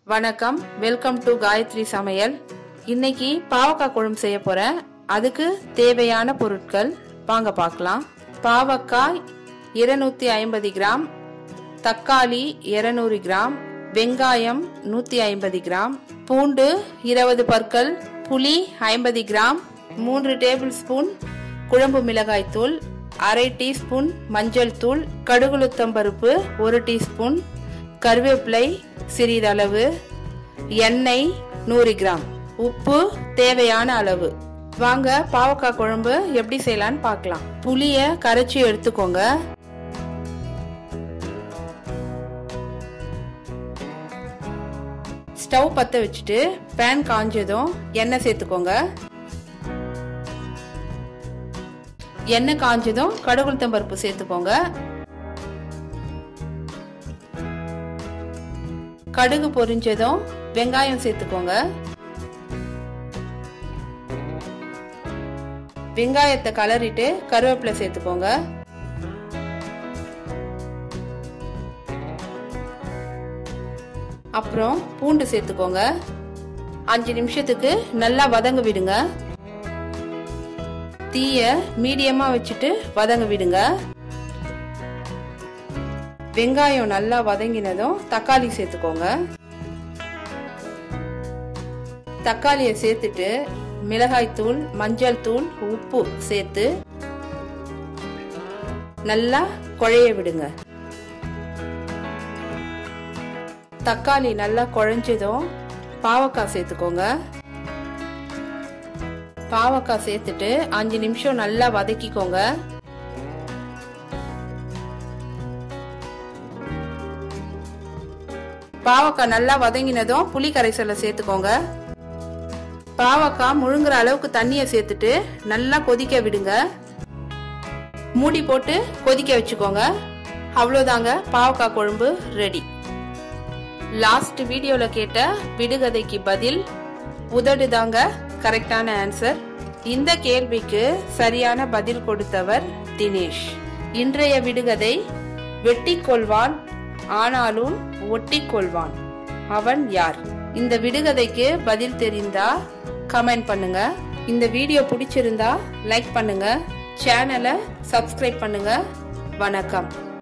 வணக்கம் welcome to Gayatri சமையல் இன்னைக்கு பாவக்காய் குழம்பு செய்ய போறேன் அதுக்கு தேவையான பொருட்கள் வாங்க பார்க்கலாம் பாவக்காய் இருநூத்தி ஐம்பது கிராம் தக்காளி இருநூறு கிராம் வெங்காயம் நூத்தி ஐம்பது கிராம் பூண்டு இருபது பற்கள் புளி ஐம்பது கிராம் மூன்று டேபிள் ஸ்பூன் குழம்பு மிளகாய் தூள் அரை டீஸ்பூன் மஞ்சள் தூள் கடுகுளுத்தம்பருப்பு ஒரு டீஸ்பூன் கருவேப்பிலை சிறிதளவு எண்ணெய் நூறு கிராம் உப்பு தேவையான அளவு வாங்க பாவக்காய் குழம்பு எப்படி செய்யலான்னு பார்க்கலாம் புளிய கரைச்சி எடுத்துக்கோங்க ஸ்டவ் பத்த வச்சுட்டு பேன் காஞ்சதும் எண்ணெய் சேர்த்துக்கோங்க எண்ணெய் காஞ்சதும் கடுகுளுத்தம் பருப்பு சேர்த்துக்கோங்க கடுகு பொரிஞ்சதும் வெங்காயம் சேர்த்துக்கோங்க வெங்காயத்தை கலரிட்டு கருவேப்பிலை சேர்த்துக்கோங்க அப்புறம் பூண்டு சேர்த்துக்கோங்க அஞ்சு நிமிஷத்துக்கு நல்லா வதங்க விடுங்க தீய மீடியமா வச்சுட்டு வதங்க விடுங்க வெங்காயம் நல்லா வதங்கினதும் தக்காளி சேர்த்துக்கோங்க தக்காளியை சேர்த்துட்டு மிளகாய் தூள் மஞ்சள் தூள் உப்பு சேர்த்து நல்லா குழைய விடுங்க தக்காளி நல்லா குழஞ்சதும் பாவக்காய் சேர்த்துக்கோங்க பாவக்காய் சேர்த்துட்டு அஞ்சு நிமிஷம் நல்லா வதக்கிக்கோங்க பாவக்காய் நல்லா வதங்கினதும் புளி கரைசலை சேர்த்துக்கோங்க பாவக்காய் முழுங்குற அளவுக்கு தண்ணியை சேர்த்துட்டு நல்லா கொதிக்க விடுங்க மூடி போட்டு கொதிக்க வச்சுக்கோங்க அவ்வளோதாங்க பாவக்காய் குழம்பு ரெடி லாஸ்ட் வீடியோவில் கேட்ட விடுகதைக்கு பதில் உதடு தாங்க கரெக்டான ஆன்சர் இந்த கேள்விக்கு சரியான பதில் கொடுத்தவர் தினேஷ் இன்றைய விடுகதை வெட்டி கொள்வான் ஆனாலும் ஒட்டி கொள்வான் அவன் யார் இந்த விடுகதைக்கு பதில் தெரிந்தா கமெண்ட் பண்ணுங்க இந்த வீடியோ பிடிச்சிருந்தா லைக் பண்ணுங்க சேனலை சப்ஸ்கிரைப் பண்ணுங்க வணக்கம்